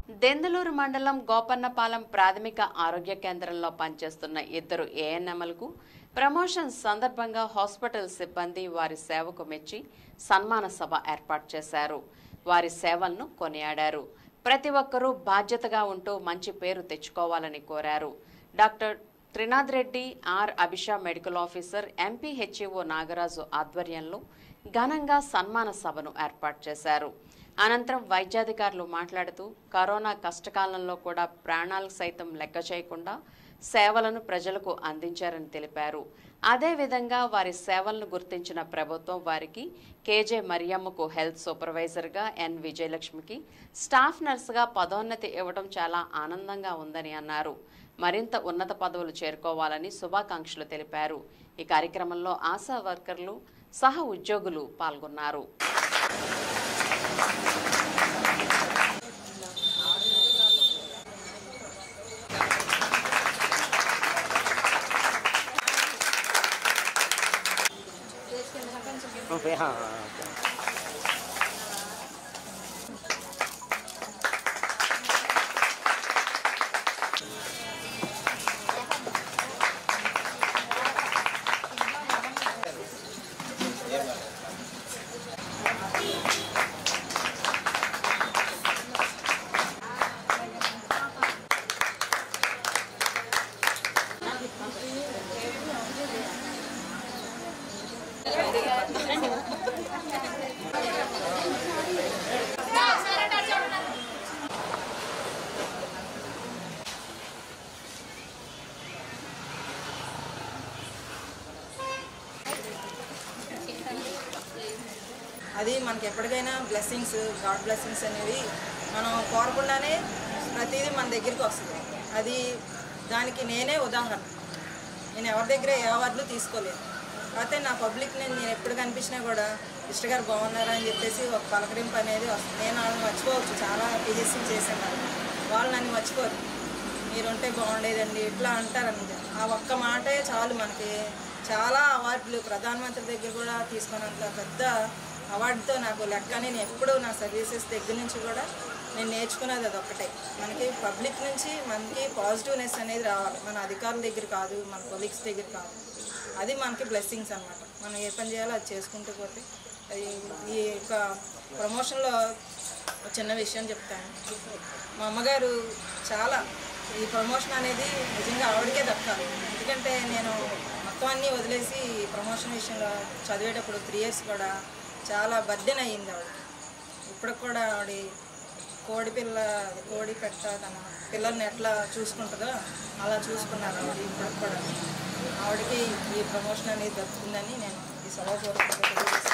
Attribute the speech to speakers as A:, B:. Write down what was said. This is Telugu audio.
A: దెందలూరు మండలం గోపన్నపాలెం ప్రాథమిక ఆరోగ్య కేంద్రంలో పనిచేస్తున్న ఇద్దరు ఏఎన్ఎంలకు ప్రమోషన్ సందర్భంగా హాస్పిటల్ సిబ్బంది వారి సేవకు మెచ్చి సన్మాన సభ ఏర్పాటు చేశారు వారి సేవలను కొనియాడారు ప్రతి ఒక్కరూ బాధ్యతగా ఉంటూ మంచి పేరు తెచ్చుకోవాలని కోరారు doctor Trinath Reddy R Abhisha medical officer MP HEO Nagaraju ఆధ్వర్యంలో ఘనంగా సన్మాన సభను ఏర్పాటు చేశారు అనంతరం వైద్యాధికారులు మాట్లాడుతూ కరోనా కష్టకాలంలో కూడా ప్రాణాలు సైతం లెక్క చేయకుండా సేవలను ప్రజలకు అందించారని తెలిపారు అదేవిధంగా వారి సేవలను గుర్తించిన ప్రభుత్వం వారికి కేజే మరియమ్మకు హెల్త్ సూపర్వైజర్గా ఎన్ విజయలక్ష్మికి స్టాఫ్ నర్సుగా పదోన్నతి ఇవ్వడం చాలా ఆనందంగా ఉందని అన్నారు మరింత ఉన్నత పదవులు చేరుకోవాలని శుభాకాంక్షలు తెలిపారు ఈ కార్యక్రమంలో ఆశా వర్కర్లు సహ ఉద్యోగులు పాల్గొన్నారు
B: हाँ हाँ
C: అది మనకి ఎప్పటికైనా బ్లెస్సింగ్స్ గాడ్ బ్లెస్సింగ్స్ అనేవి మనం కోరకుండానే ప్రతిదీ మన దగ్గరికి వస్తుంది అది దానికి నేనే ఉదాహరణ నేను ఎవరి దగ్గర ఏ అవార్డులు తీసుకోలేదు కాకపోతే నా పబ్లిక్ నేను నేను ఎప్పుడు కనిపించినా కూడా ఇష్ట గారు బాగున్నారా అని చెప్పేసి ఒక పలకరింపు అనేది వస్తుంది నేను వాళ్ళని మర్చిపోవచ్చు చాలా పిహెచ్సీ చేశాను వాళ్ళు వాళ్ళు నన్ను మర్చిపోరు మీరుంటే బాగుండేదండి ఇట్లా అంటారని ఆ ఒక్క మాటే చాలు మనకి చాలా అవార్డులు ప్రధానమంత్రి దగ్గర కూడా తీసుకున్నంత పెద్ద అవార్డుతో నాకు లెక్క నేను ఎప్పుడూ నా సర్వీసెస్ దగ్గర నుంచి కూడా నేను నేర్చుకున్నది అది ఒక్కటే మనకి పబ్లిక్ నుంచి మనకి పాజిటివ్నెస్ అనేది రావాలి మన అధికారుల దగ్గర కాదు మన కొలీగ్స్ దగ్గర కాదు అది మనకి బ్లెస్సింగ్స్ అనమాట మనం ఏ పని చేయాలో అది చేసుకుంటూ పోతే అది ఈ యొక్క ప్రమోషన్లో ఒక చిన్న విషయం చెప్తాను మా అమ్మగారు చాలా ఈ ప్రమోషన్ అనేది నిజంగా ఆవిడకే దక్కాలి ఎందుకంటే నేను మొత్తం అన్నీ వదిలేసి ఈ ప్రమోషన్ విషయంలో చదివేటప్పుడు త్రీ ఇయర్స్ కూడా చాలా బర్డెన్ అయ్యింది ఆవిడకి ఇప్పటికి కూడా ఆవిడ కోడి పిల్ల కోడి పెట్ట తన పిల్లల్ని ఎట్లా చూసుకుంటుందో అలా చూసుకున్నారు ఆవిడ ఇప్పటికి కూడా ఆవిడకి ఈ ప్రమోషన్ అనేది దక్కుతుందని నేను ఈ సభాపూర్వకంగా తెలియజేస్తున్నాను